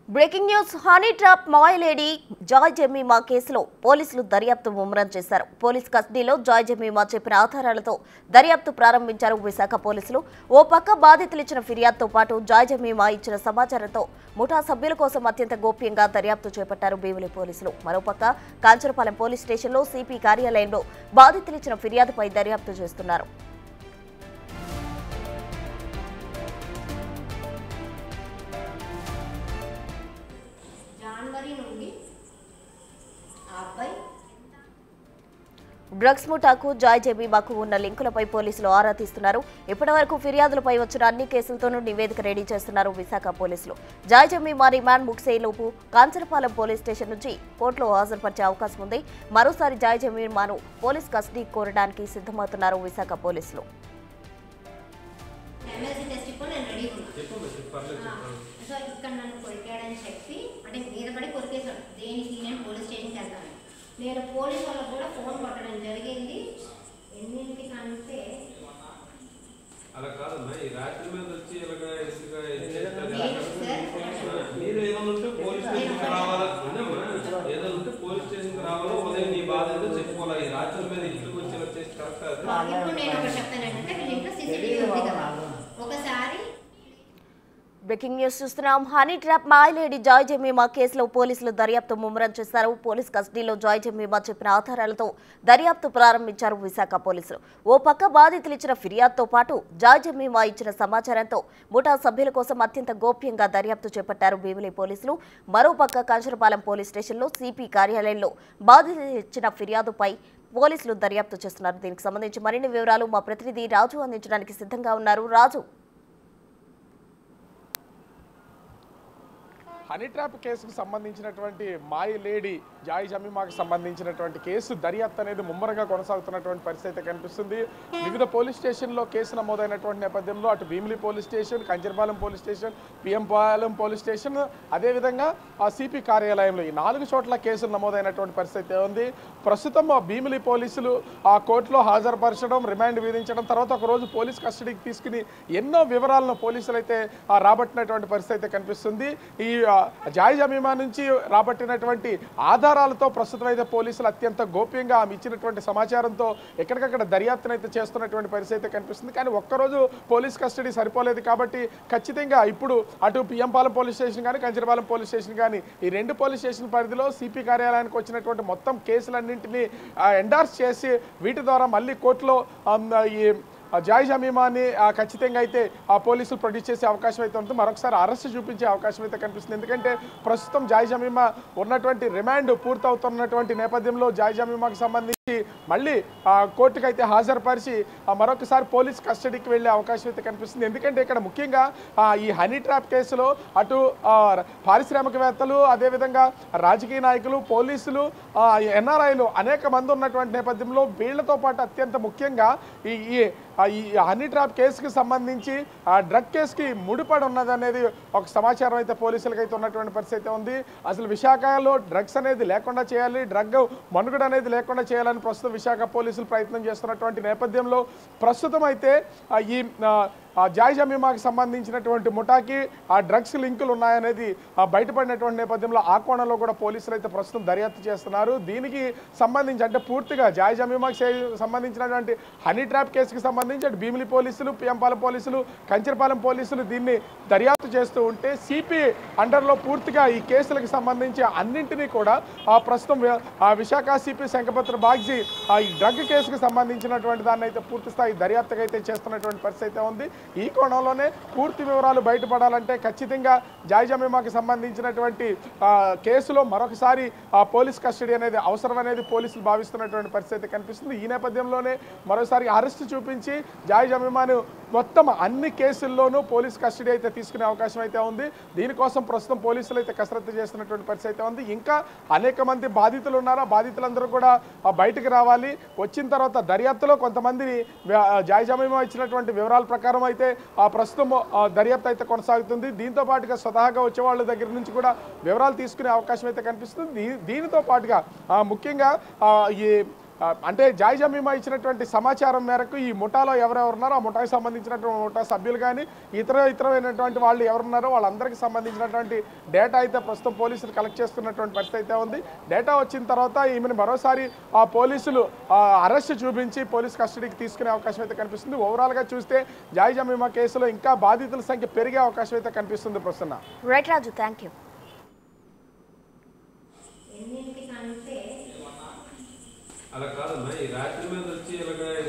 Breaking news honey trap మాయలేడి జాయ్ జమీమా కేసులో పోలీసులు దర్యాప్తు ముమ్మరం చేశారు పోలీస్ కస్టడీలో జాయ్ జమీమా చెప్పిన ఆధారాలతో దర్యాప్తు ప్రారంభించారు విశాఖ పోలీసులు ఓ పక్క బాధితులు ఇచ్చిన ఫిర్యాదుతో పాటు జాయ్ జమీమా ఇచ్చిన సమాచారంతో ముఠా సభ్యుల కోసం అత్యంత గోప్యంగా దర్యాప్తు చేపట్టారు భీమిలి పోలీసులు మరోపక్క కాంచరపాలెం పోలీస్ స్టేషన్లో సిపి కార్యాలయంలో బాధితులు ఇచ్చిన ఫిర్యాదుపై దర్యాప్తు చేస్తున్నారు జనవరి నుండి ఆ అబ్బాయి డ్రగ్స్ ముఠాకు జాయ్ జమీమాకు ఉన్న లింకులపై పోలీసులు ఆరా తీస్తున్నారు ఇప్పటివరకు ఫిర్యాదులపై వచ్చిన అన్ని కేసులతోనూ నివేదిక రెడీ చేస్తున్నారు విశాఖ పోలీసులు జాయ్ జమీమా రిమాండ్ ముగిసేలోపు కాంచరపాలెం పోలీస్ స్టేషన్ నుంచి కోర్టులో హాజరుపరిచే అవకాశం ఉంది మరోసారి జాయ్ జమీమాను పోలీస్ కస్టడీ కోరడానికి సిద్ధమవుతున్నారు విశాఖ పోలీసులు ఎమ్మెల్సీ టెస్ట్ ఇప్పుడు నేను రెడీ ఉన్నా ఆ, సో ఇక్కడ నన్ను కొరికాడని చెప్పి అంటే మీద పడి కొరికేశాడు దేనికి నేను పోలీస్ స్టేషన్కి వెళ్తాను నేను పోలీస్ వాళ్ళకు కూడా ఫోన్ కొట్టడం జరిగింది ఎన్నింటికి అంటే అలా కాదమ్మా ఈ రాత్రి మీద వచ్చి ఇలాగా ఇసుగా ఇది చేస్తారు. లేదు సార్ మీరు ఏదైనా ఉంటే పోలీస్ స్టేషన్కి రావాలా వినమ్మా ఏదైనా ఉంటే పోలీస్ స్టేషన్కి రావాలా ఉదయం నీ బాధ ఏంటో చెప్పుకోవాలా ఈ రాత్రి మీద ఇంటికి వచ్చి ఇలా చేసి కరెక్ట్ అది ఇప్పుడు నేను ఒకటి చెప్తాను ఏంటంటే వీళ్ళ ఇంట్లో సీసీటీవీ ఉంది కదా ఒకసారి బ్రేకింగ్ న్యూస్ చూస్తున్నాం హనీ ట్రాప్ మాయలేడి జాయ్ జమీమా కేసులో పోలీసులు దర్యాప్తు ముమ్మరం చేశారు పోలీస్ కస్టడీలో జాయ్ జమీమా చెప్పిన ఆధారాలతో దర్యాప్తు ప్రారంభించారు విశాఖ పోలీసులు ఓ పక్క బాధితులు ఇచ్చిన ఫిర్యాదుతో పాటు జాయ్ జమీమా ఇచ్చిన సమాచారంతో ముఠా సభ్యుల కోసం అత్యంత గోప్యంగా దర్యాప్తు చేపట్టారు భీమిలి పోలీసులు మరోపక్క కంచరపాలెం పోలీస్ స్టేషన్లో సిపి కార్యాలయంలో బాధితులు ఇచ్చిన ఫిర్యాదుపై పోలీసులు దర్యాప్తు చేస్తున్నారు దీనికి సంబంధించి మరిన్ని వివరాలు మా ప్రతినిధి రాజు అందించడానికి సిద్ధంగా ఉన్నారు రాజు హనీ ట్రాప్ కేసుకు సంబంధించినటువంటి మాయి లేడీ జాయ్ జమీమాకి సంబంధించినటువంటి కేసు దర్యాప్తు అనేది ముమ్మరంగా కొనసాగుతున్నటువంటి పరిస్థితి అయితే కనిపిస్తుంది వివిధ పోలీస్ స్టేషన్లో కేసు నమోదైనటువంటి నేపథ్యంలో అటు Bheemili police station Kancharapalem police station PM Palem police station అదేవిధంగా ఆ సిపి కార్యాలయంలో ఈ నాలుగు చోట్ల కేసులు నమోదైనటువంటి పరిస్థితి ఉంది ప్రస్తుతం ఆ భీమిలి పోలీసులు ఆ కోర్టులో హాజరుపరచడం రిమాండ్ విధించడం తర్వాత ఒక రోజు పోలీస్ కస్టడీకి తీసుకుని ఎన్నో వివరాలను పోలీసులు అయితే ఆ, రాబట్టినటువంటి పరిస్థితి అయితే కనిపిస్తుంది ఈ ఆ, జాయ్ జమీమా నుంచి రాబట్టినటువంటి ఆధారాలతో ప్రస్తుతం అయితే పోలీసులు అత్యంత గోప్యంగా ఆమె ఇచ్చినటువంటి సమాచారంతో ఎక్కడికక్కడ దర్యాప్తును అయితే చేస్తున్నటువంటి పరిస్థితి అయితే కనిపిస్తుంది కానీ ఒక్కరోజు పోలీస్ కస్టడీ సరిపోలేదు కాబట్టి ఖచ్చితంగా ఇప్పుడు అటు పిఎంపాలెం పోలీస్ స్టేషన్ కానీ కంచరపాలెం పోలీస్ స్టేషన్ కానీ ఈ రెండు పోలీస్ స్టేషన్ పరిధిలో సిపి కార్యాలయానికి వచ్చినటువంటి మొత్తం కేసులన్నింటినీ ఎండార్స్ చేసి వీటి ద్వారా మళ్ళీ కోర్టులో ఆమ్, ఈ ఆ జాయ్ జమీమాని ఆ, ఖచ్చితంగా అయితే ఆ పోలీసులు ప్రొడ్యూస్ చేసే అవకాశం అయితే ఉంటుంది మరొకసారి అరెస్ట్ చూపించే అవకాశం అయితే కనిపిస్తుంది ఎందుకంటే ప్రస్తుతం జాయ్ జమీమా ఉన్నటువంటి రిమాండ్ పూర్తవుతున్నటువంటి నేపథ్యంలో జాయ్ జమీమాకి సంబంధించి మళ్ళీ ఆ, కోర్టుకు అయితే హాజరుపరిచి ఆ, మరొకసారి పోలీస్ కస్టడీకి వెళ్ళే అవకాశం అయితే కనిపిస్తుంది ఎందుకంటే ఇక్కడ ముఖ్యంగా ఆ, ఈ హనీ ట్రాప్ కేసులో అటు ఆ, పారిశ్రామికవేత్తలు అదేవిధంగా రాజకీయ నాయకులు పోలీసులు ఎన్ఆర్ఐలు అనేక మంది ఉన్నటువంటి నేపథ్యంలో వీళ్లతో పాటు అత్యంత ముఖ్యంగా ఈ ఈ ఆ ఈ హనీ ట్రాప్ కేసుకి సంబంధించి ఆ డ్రగ్ కేసుకి ముడిపడి ఉన్నది అనేది ఒక సమాచారం అయితే పోలీసులకు అయితే ఉన్నటువంటి పరిస్థితి అయితే ఉంది అసలు విశాఖలో డ్రగ్స్ అనేది లేకుండా చేయాలి డ్రగ్ మనుగడ అనేది లేకుండా చేయాలని ప్రస్తుతం విశాఖ పోలీసులు ప్రయత్నం చేస్తున్నటువంటి నేపథ్యంలో ప్రస్తుతం అయితే ఆ ఈ ఆ, ఆ జాయ్ జమీమాకి సంబంధించినటువంటి ముఠాకి ఆ డ్రగ్స్ లింకులు ఉన్నాయనేది ఆ బయటపడినటువంటి నేపథ్యంలో ఆ కోణంలో కూడా పోలీసులు అయితే ప్రస్తుతం దర్యాప్తు చేస్తున్నారు దీనికి సంబంధించి అంటే పూర్తిగా జాయ్ జమీమాకి సే- సంబంధించినటువంటి హనీ ట్రాప్ కేసుకి సంబంధించి అటు భీమిలి పోలీసులు పిఎంపాలెం పోలీసులు కంచరపాలెం పోలీసులు దీన్ని దర్యాప్తు చేస్తూ ఉంటే సిపి అండర్లో పూర్తిగా ఈ కేసులకు సంబంధించి అన్నింటినీ కూడా ఆ ప్రస్తుతం వి- ఆ విశాఖ సిపి శంఖపత్ర బాగ్జీ ఆ ఈ డ్రగ్ కేసుకు సంబంధించినటువంటి దాన్ని అయితే పూర్తి స్థాయి దర్యాప్తుగా అయితే చేస్తున్నటువంటి పరిస్థితి అయితే ఉంది ఈ కోణంలోనే పూర్తి వివరాలు బయటపడాలంటే ఖచ్చితంగా జాయ్ జమీమాకి సంబంధించినటువంటి ఆ, కేసులో మరొకసారి ఆ పోలీస్ కస్టడీ అనేది అవసరం అనేది పోలీసులు భావిస్తున్నటువంటి పరిస్థితి అయితే కనిపిస్తుంది ఈ నేపథ్యంలోనే మరోసారి అరెస్ట్ చూపించి జాయ్ జమీమాను మొత్తం అన్ని కేసుల్లోనూ పోలీస్ కస్టడీ అయితే తీసుకునే అవకాశం అయితే ఉంది దీనికోసం ప్రస్తుతం పోలీసులు అయితే కసరత్తు చేస్తున్నటువంటి పరిస్థితి అయితే ఉంది ఇంకా అనేక మంది బాధితులు ఉన్నారు ఆ బాధితులందరూ కూడా ఆ, బయటకు రావాలి వచ్చిన తర్వాత దర్యాప్తులో కొంతమందిని వ్య- ఆ, జాయ్ జమీమా ఇచ్చినటువంటి వివరాల ప్రకారం అయితే ఆ ప్రస్తుతం ఆ, దర్యాప్తు అయితే కొనసాగుతుంది దీంతో పాటుగా స్వతహాగా వచ్చే వాళ్ళ దగ్గర నుంచి కూడా వివరాలు తీసుకునే అవకాశం అయితే కనిపిస్తుంది దీ- దీనితో పాటుగా ఆ, ముఖ్యంగా ఆ, ఈ ఆ, అంటే జాయ్ జమీమా ఇచ్చినటువంటి సమాచారం మేరకు ఈ ముఠాలో ఎవరెవరు ఉన్నారో ఆ ముఠాకి సంబంధించినటువంటి ముఠా సభ్యులు కానీ ఇతర ఇతరమైనటువంటి వాళ్ళు ఎవరున్నారో వాళ్ళందరికీ సంబంధించినటువంటి డేటా అయితే ప్రస్తుతం పోలీసులు కలెక్ట్ చేస్తున్నటువంటి పరిస్థితి అయితే ఉంది డేటా వచ్చిన తర్వాత ఈమెను మరోసారి ఆ పోలీసులు అరెస్ట్ చూపించి పోలీస్ కస్టడీకి తీసుకునే అవకాశం అయితే కనిపిస్తుంది ఓవరాల్గా చూస్తే జాయ్ జమీమా కేసులో ఇంకా బాధితుల సంఖ్య పెరిగే అవకాశం అయితే కనిపిస్తుంది ప్రస్తుతం రైట్ రాజు థ్యాంక్ యూ ఎన్నింటికంటే అలా కాదమ్మా ఈ రాత్రి మీద వచ్చి ఇలాగ